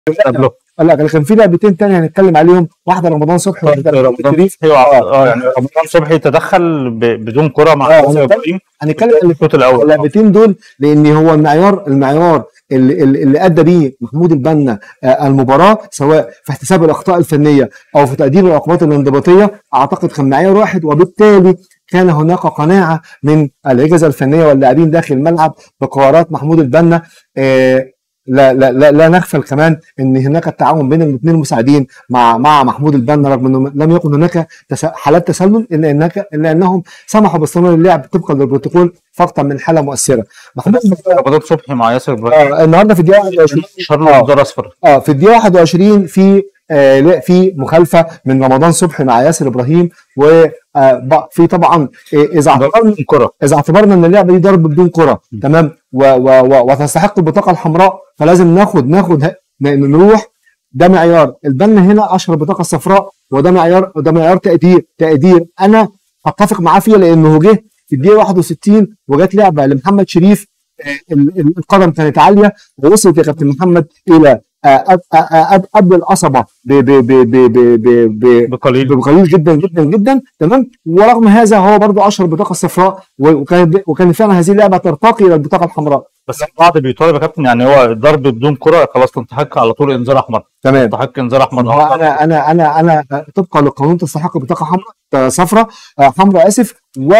قبله لا كان في لعبتين تاني هنتكلم عليهم واحده رمضان صبحي وواحده رمضان رمضان شريف صبحي اه يعني رمضان صبحي تدخل ب- بدون كره مع آه، ياسر هنتكلم- ابراهيم هنتكلم عن الشوط الاول اللعبتين دول لان هو المعيار المعيار اللي, اللي اللي ادى بيه محمود البنا آه، المباراه سواء في احتساب الاخطاء الفنيه او في تقدير العقوبات الانضباطيه اعتقد كان معيار واحد وبالتالي كان هناك قناعه من الاجهزه الفنيه واللاعبين داخل الملعب بقرارات محمود البنا آه، لا لا لا, لا نغفل كمان ان هناك التعاون بين الاثنين المساعدين مع مع محمود البنا رغم انه لم يكن هناك تس- حالات تسلل الا انك الا انهم سمحوا باستمرار اللعب طبقا للبروتوكول فقط من حاله مؤثره محمود رمضان صبحي مع ياسر ابراهيم آه النهارده في الدقيقه 21 شر آه. انذار اصفر اه في الدقيقه 21 في آه لا، في مخالفه من رمضان صبحي مع ياسر ابراهيم وفي طبعا آه، اذا اعتبرنا كره اذا اعتبرنا ان اللعبه دي ضرب بدون كره تمام و و و وتستحق البطاقه الحمراء فلازم ناخد ناخد ه- ن- نروح ده معيار البنا هنا اشهر البطاقه الصفراء وده معيار ده معيار تقدير تقدير انا هتفق معاه فيه لانه جه في الدقيقه 61 وجات لعبه لمحمد شريف آه، ال- ال- القدم كانت عاليه ووصلت يا كابتن محمد الى آه، أب- آه، آه، قبل القصبه ب- ب- ب- ب- ب- ب- ب- بقليل بقليل جدا جدا جدا تمام ورغم هذا هو برضو اشهر البطاقه الصفراء وكان وكان فعلا هذه اللعبه ترتقي الى البطاقه الحمراء بس البعض بيطالب يا كابتن يعني هو ضرب بدون كره خلاص تستحق على طول انذار احمر تمام تستحق انذار احمر هو انا انا انا انا طبقا للقانون تستحق بطاقه حمراء صفراء آه، حمراء اسف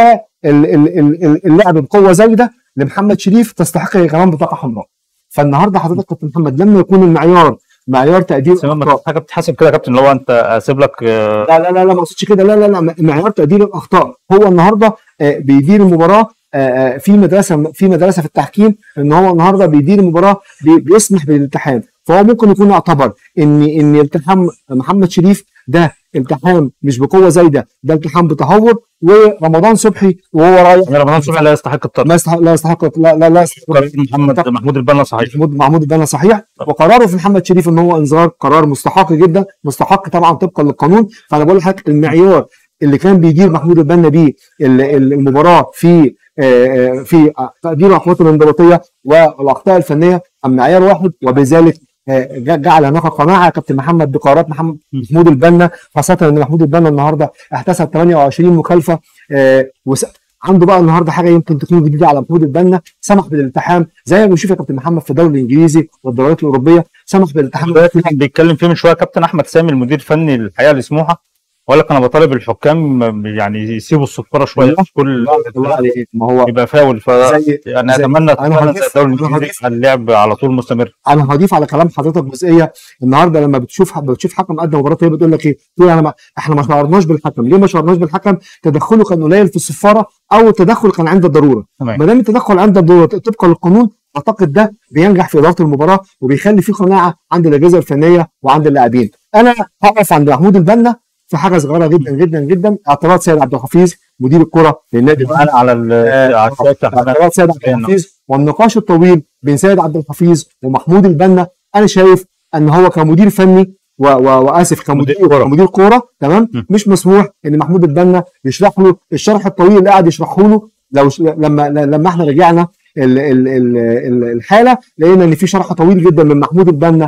واللعب بقوه زايده لمحمد شريف تستحق هي كمان بطاقه حمراء فالنهارده حضرتك كابتن محمد لما يكون المعيار معيار تقدير بس لما الأخطاء. حاجه بتتحسب كده يا كابتن اللي هو انت اسيب لك آه، لا لا لا لا ما اقصدش كده لا لا لا معيار تقدير الاخطاء هو النهارده آه، بيدير المباراه آه، آه، في مدرسه في مدرسه في التحكيم ان هو النهارده بيدير المباراه بي- بيسمح بالالتحام فهو ممكن يكون يعتبر ان ان التحام محمد شريف ده التحام مش بقوه زايده ده التحام بتهور ورمضان صبحي وهو رايح يعني رمضان صبحي لا يستحق الطرد ما يستحق لا يستحق لا لا لا يستحق قرار محمد محمود البنا صحيح محمود محمود البنا صحيح وقراره في محمد شريف ان هو انذار قرار مستحق جدا مستحق طبعا طبقا للقانون فانا بقول لحضرتك المعيار اللي كان بيدير محمود البنا بيه ال- ال- المباراه في آه، آه، في تقدير العقوبات الانضباطيه والاخطاء الفنيه كان معيار واحد وبذلك آه، ج- جعل هناك قناعه يا كابتن محمد بقرارات محمد محمود البنا خاصه ان محمود البنا النهارده احتسب 28 مخالفه آه، وس- عنده بقى النهارده حاجه يمكن تكون جديده على محمود البنا سمح بالالتحام زي ما بنشوف يا كابتن محمد في الدوري الانجليزي والدوريات الاوروبيه سمح بالالتحام ده كان بيتكلم فيه من شويه كابتن احمد سامي المدير الفني الحقيقه لسموحه وقال لك انا بطالب الحكام يعني يسيبوا الصفاره شويه مش كل الله عليك ما هو يبقى فاول ف زي يعني زي- اتمنى أنا اتمنى هضيف- زي الدوري أنا الانجليزي هضيف- يبقى اللعب على طول مستمر انا هضيف على كلام حضرتك جزئيه النهارده لما بتشوف بتشوف حكم قدم مباراه هي بتقول لك ايه؟ تقول انا ما احنا ما شعرناش بالحكم، ليه ما شعرناش بالحكم؟ تدخله كان قليل في الصفاره او التدخل كان عند الضروره، تمام. ما دام التدخل عند الضروره طبقا للقانون اعتقد ده بينجح في اداره المباراه وبيخلي في قناعه عند الاجهزه الفنيه وعند اللاعبين. انا هقف عند محمود البنا في حاجه صغيره جدا جدا جدا اعتراض سيد عبد الحفيظ مدير الكره للنادي الأهلي. معانا على ال- على الشاشة احنا اعتراض سيد عبد الحفيظ والنقاش الطويل بين سيد عبد الحفيظ ومحمود البنا انا شايف ان هو كمدير فني و و واسف كمدير مدير كرة. كمدير كوره تمام م. مش مسموح ان محمود البنا يشرح له الشرح الطويل اللي قاعد يشرحه له لو ش... لما لما احنا رجعنا ال... ال... ال... ال- الحاله لقينا ان في شرح طويل جدا من محمود البنا